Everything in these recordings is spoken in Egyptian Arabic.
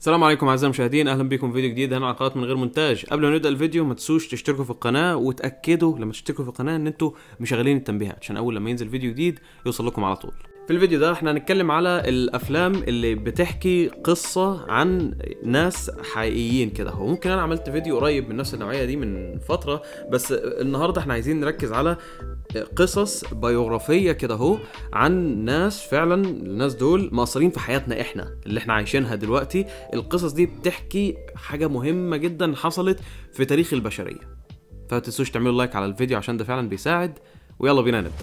السلام عليكم اعزائي المشاهدين اهلا بكم في فيديو جديد هنا على قناه من غير مونتاج قبل ما نبدا الفيديو ما تنسوش تشتركوا في القناه وتاكدوا لما تشتركوا في القناه ان انتوا مشغلين التنبيهات عشان اول لما ينزل فيديو جديد يوصل لكم على طول في الفيديو ده احنا هنتكلم على الافلام اللي بتحكي قصه عن ناس حقيقيين كده هو ممكن انا عملت فيديو قريب من نفس النوعيه دي من فتره بس النهارده احنا عايزين نركز على قصص بيوغرافيه كده اهو عن ناس فعلا الناس دول مأثرين في حياتنا احنا اللي احنا عايشينها دلوقتي القصص دي بتحكي حاجه مهمه جدا حصلت في تاريخ البشريه فما تنسوش تعملوا لايك على الفيديو عشان ده فعلا بيساعد ويلا بينا نبدا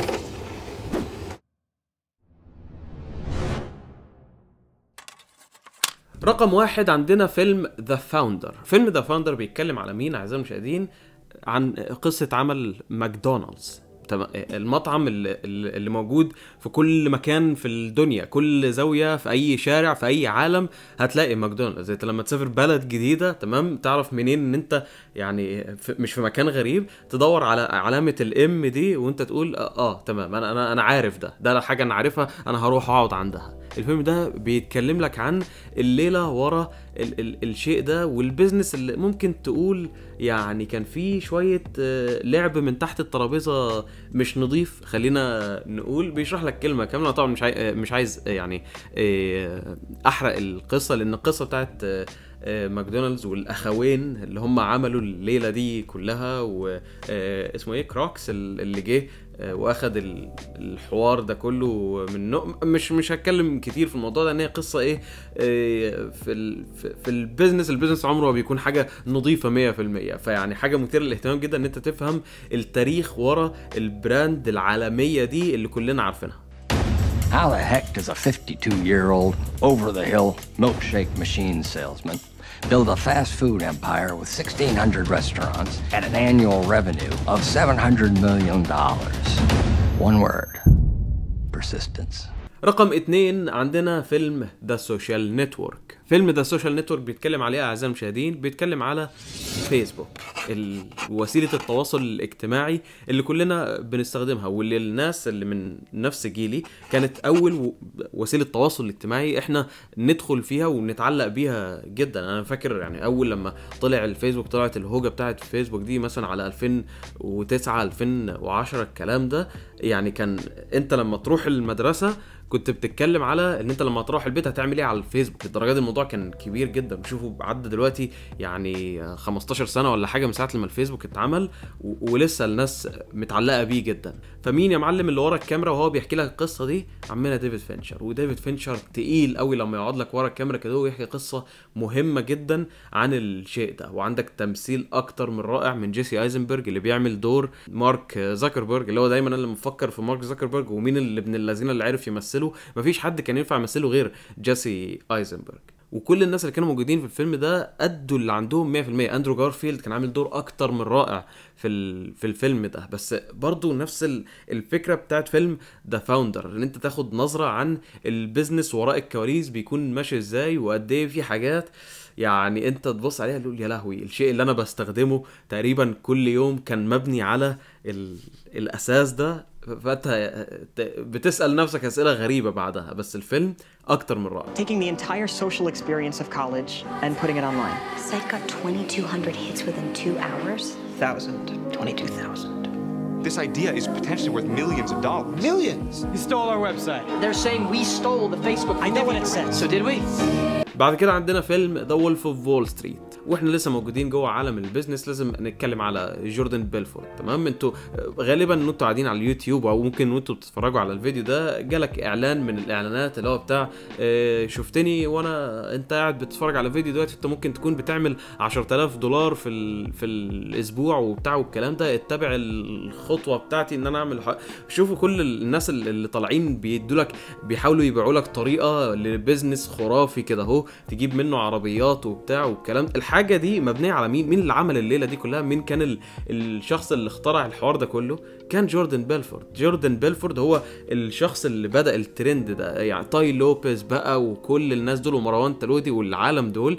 رقم واحد عندنا فيلم ذا فاوندر فيلم ذا فاوندر بيتكلم على مين اعزائي المشاهدين عن قصه عمل ماكدونالدز تمام المطعم اللي, اللي موجود في كل مكان في الدنيا كل زاويه في اي شارع في اي عالم هتلاقي ماكدونالدز انت لما تسافر بلد جديده تمام تعرف منين ان انت يعني في مش في مكان غريب تدور على علامه الام دي وانت تقول اه, آه تمام انا انا انا عارف ده ده حاجه انا عارفها انا هروح اقعد عندها الفيلم ده بيتكلم لك عن الليله ورا ال ال الشيء ده والبيزنس اللي ممكن تقول يعني كان فيه شويه لعب من تحت الترابيزه مش نظيف خلينا نقول بيشرح لك كلمه كامله طبعا مش عايز مش عايز يعني احرق القصه لان القصه بتاعت ماكدونالدز والاخوين اللي هم عملوا الليله دي كلها واسمه ايه كروكس اللي جه واخد الحوار ده كله منه مش مش هتكلم كتير في الموضوع ده ان هي قصه ايه في ال في البيزنس البيزنس عمره ما بيكون حاجه نظيفه 100% فيعني حاجه مثيره للاهتمام جدا ان انت تفهم التاريخ ورا البراند العالميه دي اللي كلنا عارفينها How the heck does a 52 year old, over the hill milkshake machine salesman build a fast food empire with 1,600 restaurants and an annual revenue of $700 million? One word persistence. رقم اتنين عندنا فيلم ذا سوشيال نتورك فيلم ذا سوشيال نتورك بيتكلم عليه اعزائي المشاهدين بيتكلم على فيسبوك وسيله التواصل الاجتماعي اللي كلنا بنستخدمها واللي الناس اللي من نفس جيلي كانت اول وسيله تواصل اجتماعي احنا ندخل فيها ونتعلق بيها جدا انا فاكر يعني اول لما طلع الفيسبوك طلعت الهوجه بتاعت فيسبوك دي مثلا على 2009 2010 الكلام ده يعني كان انت لما تروح المدرسه كنت بتتكلم على ان انت لما تروح البيت هتعمل ايه على الفيسبوك لدرجه دي الموضوع كان كبير جدا بشوفوا عدى دلوقتي يعني 15 سنه ولا حاجه من ساعه لما الفيسبوك اتعمل ولسه الناس متعلقه بيه جدا فمين يا معلم اللي ورا الكاميرا وهو بيحكي لك القصه دي عمنا ديفيد فينشر وديفيد فينشر تقيل قوي لما يقعد لك ورا الكاميرا كده ويحكي قصه مهمه جدا عن الشيء ده وعندك تمثيل اكتر من رائع من جيسي ايزنبرج اللي بيعمل دور مارك زكربرج اللي هو دايما انا اللي مفكر في مارك زكربرج ومين اللي ابن الذين اللي عرف يمثله مفيش حد كان ينفع يمثله غير جيسي ايزنبرج وكل الناس اللي كانوا موجودين في الفيلم ده ادوا اللي عندهم 100% اندرو جارفيلد كان عامل دور اكتر من رائع في في الفيلم ده بس برضو نفس الفكره بتاعت فيلم ذا فاوندر ان انت تاخد نظره عن البيزنس وراء الكواليس بيكون ماشي ازاي وقد ايه في حاجات يعني انت تبص عليها تقول يا لهوي الشيء اللي انا بستخدمه تقريبا كل يوم كان مبني على الاساس ده فانت بتسال نفسك اسئله غريبه بعدها بس الفيلم اكتر من رائع Taking the entire social experience of college and putting it online. Site got 2,200 hits within two hours. Thousand. 22,000. This idea is potentially worth millions of dollars. Millions! You stole our website. They're saying we stole the Facebook. I know what it says. So did we? بعد كده عندنا فيلم ذا وولف اوف وول ستريت واحنا لسه موجودين جوه عالم البيزنس لازم نتكلم على جوردن بيلفورد تمام انتوا غالبا ان انتوا قاعدين على اليوتيوب او ممكن وانتوا بتتفرجوا على الفيديو ده جالك اعلان من الاعلانات اللي هو بتاع اه شفتني وانا انت قاعد بتتفرج على فيديو دلوقتي انت ممكن تكون بتعمل 10000 دولار في ال... في الاسبوع وبتاع والكلام ده اتبع الخطوه بتاعتي ان انا اعمل ح... شوفوا كل الناس اللي طالعين بيدوا لك بيحاولوا يبيعوا لك طريقه لبزنس خرافي كده اهو تجيب منه عربيات وبتاع والكلام الحاجه دي مبنيه على مين مين اللي عمل الليله دي كلها مين كان ال... الشخص اللي اخترع الحوار ده كله كان جوردن بيلفورد جوردن بيلفورد هو الشخص اللي بدا الترند ده يعني تاي لوبيز بقى وكل الناس دول ومروان تلودي والعالم دول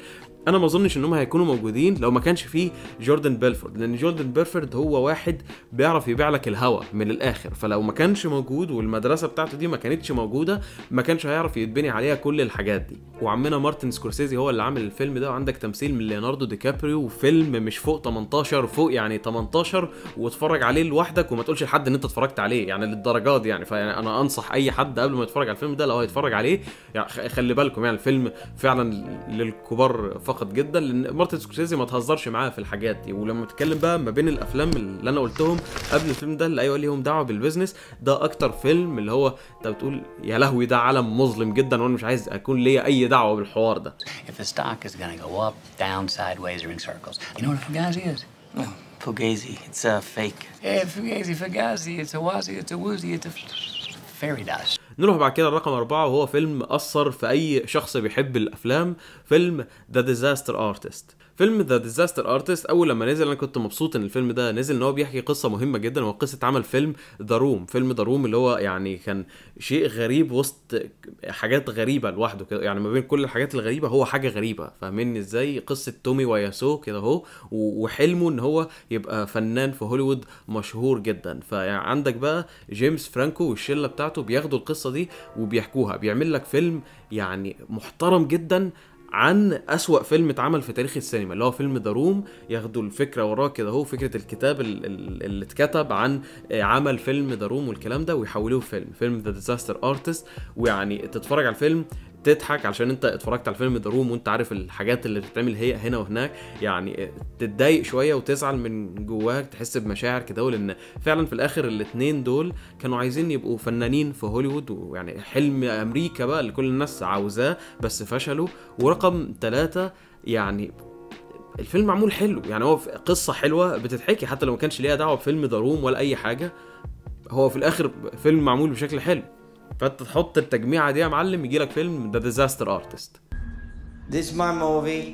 انا ما اظنش ان هم هيكونوا موجودين لو ما كانش فيه جوردن بيلفورد لان جوردن بيلفورد هو واحد بيعرف يبيع لك الهوا من الاخر فلو ما كانش موجود والمدرسه بتاعته دي ما كانتش موجوده ما كانش هيعرف يتبني عليها كل الحاجات دي وعمنا مارتن سكورسيزي هو اللي عامل الفيلم ده وعندك تمثيل من ليوناردو دي كابريو وفيلم مش فوق 18 فوق يعني 18 واتفرج عليه لوحدك وما تقولش لحد ان انت اتفرجت عليه يعني للدرجات دي يعني فيعني انا انصح اي حد قبل ما يتفرج على الفيلم ده لو هيتفرج عليه يعني خ- خلي بالكم يعني الفيلم فعلا للكبار فقط جدا لان مارتن سكورسيزي ما تهزرش معاه في الحاجات دي ولما تتكلم بقى ما بين الافلام اللي انا قلتهم قبل الفيلم ده اللي ايوه ليهم دعوه بالبيزنس ده اكتر فيلم اللي هو انت بتقول يا لهوي ده عالم مظلم جدا وانا مش عايز اكون ليا اي دعوه بالحوار ده If the stock is gonna go up, down, sideways, or in circles, you know what a fugazi is? Oh, Fugazi. It's uh, fake. Yeah, fugazi, fugazi. It's a wazi, it's a woozy, it's a fairy dust. نروح بعد كده لرقم أربعة وهو فيلم أثر في أي شخص بيحب الأفلام فيلم ذا ديزاستر ارتست فيلم ذا ديزاستر ارتست اول لما نزل انا كنت مبسوط ان الفيلم ده نزل ان هو بيحكي قصه مهمه جدا هو قصه عمل فيلم ذا روم فيلم ذا روم اللي هو يعني كان شيء غريب وسط حاجات غريبه لوحده كده يعني ما بين كل الحاجات الغريبه هو حاجه غريبه فاهمين ازاي قصه تومي وياسو كده اهو و- وحلمه ان هو يبقى فنان في هوليوود مشهور جدا فيعني عندك بقى جيمس فرانكو والشله بتاعته بياخدوا القصه دي وبيحكوها بيعمل لك فيلم يعني محترم جدا عن أسوأ فيلم اتعمل في تاريخ السينما اللي هو فيلم ذا روم ياخدوا الفكرة وراه كده هو فكرة الكتاب ال- ال- اللي اتكتب عن آه، عمل فيلم ذا روم والكلام ده ويحولوه فيلم فيلم ذا ديزاستر ارتست ويعني تتفرج على الفيلم تضحك علشان انت اتفرجت على فيلم ذا روم وانت عارف الحاجات اللي بتتعمل هي هنا وهناك يعني آه، تتضايق شويه وتزعل من جواك تحس بمشاعر كده لان فعلا في الاخر الاتنين دول كانوا عايزين يبقوا فنانين في هوليوود ويعني حلم امريكا بقى اللي كل الناس عاوزاه بس فشلوا ورقم ثلاثة يعني الفيلم معمول حلو يعني هو في قصة حلوة بتتحكي حتى لو ما كانش ليها دعوة بفيلم ذا روم ولا أي حاجة هو في الآخر فيلم معمول بشكل حلو فأنت تحط التجميعة دي يا معلم يجي لك فيلم ذا ديزاستر ارتست This is my movie,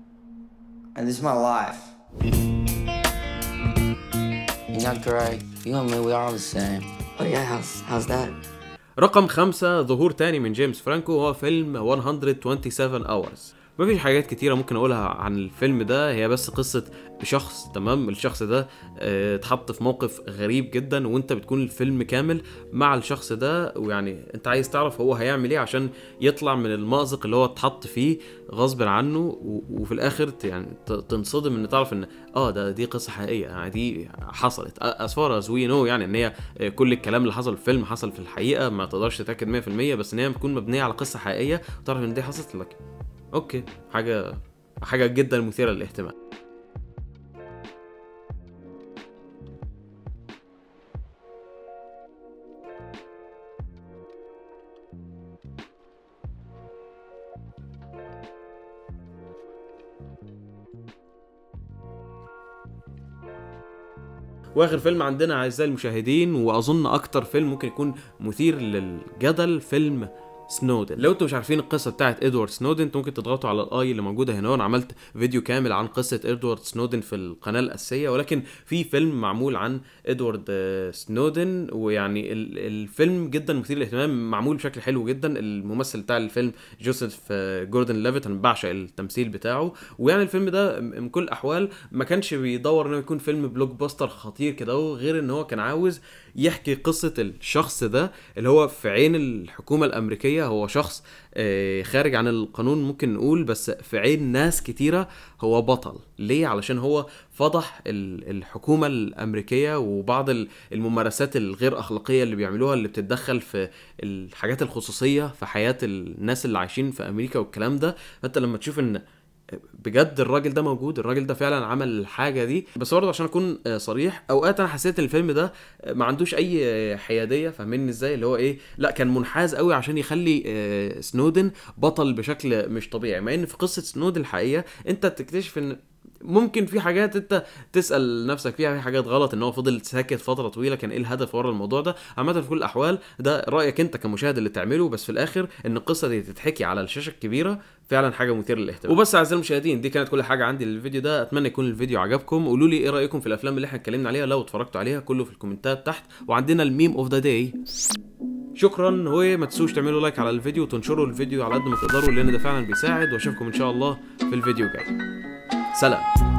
and this is my life. You're not great. You and me, we are all the same. Oh yeah, how's how's that? رقم خمسة ظهور تاني من جيمس فرانكو هو فيلم 127 hours مفيش حاجات كتيرة ممكن أقولها عن الفيلم ده هي بس قصة شخص تمام الشخص ده آه، اتحط في موقف غريب جدا وانت بتكون الفيلم كامل مع الشخص ده ويعني انت عايز تعرف هو هيعمل ايه عشان يطلع من المأزق اللي هو اتحط فيه غصب عنه و- وفي الاخر ت- يعني ت- تنصدم ان تعرف ان اه ده دي قصة حقيقية يعني دي حصلت as far as we know يعني ان هي آه، كل الكلام اللي حصل في الفيلم حصل في الحقيقة ما تقدرش تتأكد 100% بس ان هي بتكون مبنية على قصة حقيقية وتعرف ان دي حصلت لك اوكي حاجة حاجة جدا مثيرة للاهتمام واخر فيلم عندنا اعزائي المشاهدين واظن اكتر فيلم ممكن يكون مثير للجدل فيلم سنودن لو انتم مش عارفين القصه بتاعت ادوارد سنودن انتم ممكن تضغطوا على الاي اللي موجوده هنا وانا عملت فيديو كامل عن قصه ادوارد سنودن في القناه الاساسيه ولكن في فيلم معمول عن ادوارد آه، سنودن ويعني ال- الفيلم جدا مثير للاهتمام معمول بشكل حلو جدا الممثل بتاع الفيلم جوزيف آه، جوردن ليفيت انا بعشق التمثيل بتاعه ويعني الفيلم ده من كل الاحوال ما كانش بيدور انه يكون فيلم بلوك باستر خطير كده هو غير ان هو كان عاوز يحكي قصه الشخص ده اللي هو في عين الحكومه الامريكيه هو شخص آه، خارج عن القانون ممكن نقول بس في عين ناس كتيره هو بطل ليه علشان هو فضح ال- الحكومه الامريكيه وبعض ال- الممارسات الغير اخلاقيه اللي بيعملوها اللي بتتدخل في الحاجات الخصوصيه في حياه الناس اللي عايشين في امريكا والكلام ده فانت لما تشوف ان بجد الراجل ده موجود الراجل ده فعلا عمل الحاجه دي بس برضه عشان اكون آه، صريح اوقات انا حسيت ان الفيلم ده آه، ما عندوش اي آه، حياديه فاهميني ازاي اللي هو ايه لا كان منحاز قوي عشان يخلي آه، سنودن بطل بشكل مش طبيعي مع ان في قصه سنودن الحقيقيه انت تكتشف ان ممكن في حاجات انت تسال نفسك فيها في حاجات غلط ان هو فضل ساكت فتره طويله كان ايه الهدف ورا الموضوع ده عامه في كل الاحوال ده رايك انت كمشاهد اللي تعمله بس في الاخر ان القصه دي تتحكي على الشاشه الكبيره فعلا حاجه مثيره للاهتمام وبس اعزائي المشاهدين دي كانت كل حاجه عندي للفيديو ده اتمنى يكون الفيديو عجبكم قولوا لي ايه رايكم في الافلام اللي احنا اتكلمنا عليها لو اتفرجتوا عليها كله في الكومنتات تحت وعندنا الميم اوف ذا داي شكرا وما تنسوش تعملوا لايك على الفيديو وتنشروا الفيديو على قد ما تقدروا لان ده فعلا بيساعد واشوفكم ان شاء الله في الفيديو الجاي سلام